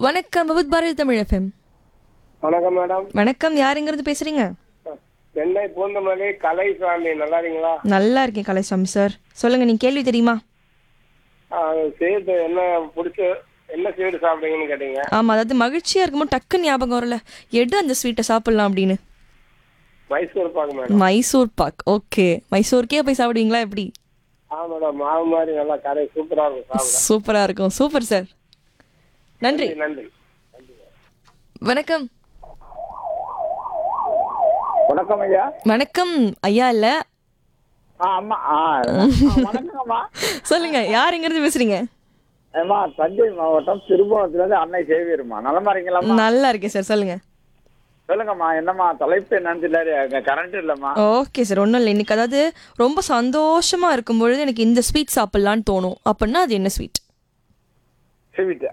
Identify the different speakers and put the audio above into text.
Speaker 1: வணக்கம் விபத் பாரதி தமிழ் எஃப்எம்
Speaker 2: வணக்கம் மேடம்
Speaker 1: வணக்கம் யாருங்கிறது பேசுறீங்க
Speaker 2: சென்னை பூந்தமல்லி கலைசாமி நல்லா இருக்கீங்களா
Speaker 1: நல்லா இருக்கேன் கலைசாமி சார் சொல்லுங்க நீங்க கேள்வி தெரியுமா
Speaker 2: ஸ்வீட் என்ன பிடிச்ச என்ன ஸ்வீட் சாப்பிடுங்கன்னு கேட்டீங்க
Speaker 1: ஆமா அதாவது மகிழ்ச்சியா இருக்கும்போது டக்குன்னு ஞாபகம் வரல எடு அந்த ஸ்வீட்டை சாப்பிடலாம் அப்படின்னு
Speaker 2: மைசூர் பாக்கு மேடம்
Speaker 1: மைசூர் பாக் ஓகே மைசூருக்கே போய் சாப்பிடுவீங்களா எப்படி
Speaker 2: ஆ மேடம் மாவு மாதிரி நல்லா கரை சூப்பரா இருக்கும் சாப்பிட
Speaker 1: சூப்பரா இருக்கும் சூப்பர் சார் நன்றி
Speaker 2: நன்றி
Speaker 1: வணக்கம்
Speaker 3: வணக்கம் ஐயா
Speaker 1: வணக்கம் ஐயா இல்ல
Speaker 3: ஆ அம்மா ஆ வணக்கம்மா
Speaker 1: சொல்லுங்க யாருங்கிறது பேசுறீங்க
Speaker 3: ஏம்மா தஞ்சை மாவட்டம் திருபுவனத்துல இருந்து அன்னை சேவியர்மா நலமா இருக்கீங்களாம்மா
Speaker 1: நல்லா இருக்கேன் சார் சொல்லுங்க
Speaker 3: சொல்லுங்கம்மா என்னம்மா தலைப்பு என்னன்னு தெரியல கரண்ட் இல்லம்மா
Speaker 1: ஓகே சார் ஒன்றும் இல்லை இன்னைக்கு அதாவது ரொம்ப சந்தோஷமா இருக்கும் பொழுது எனக்கு இந்த ஸ்வீட் சாப்பிட்லான்னு தோணும் அப்படின்னா அது என்ன ஸ்வீட்
Speaker 3: ஸ்வீட்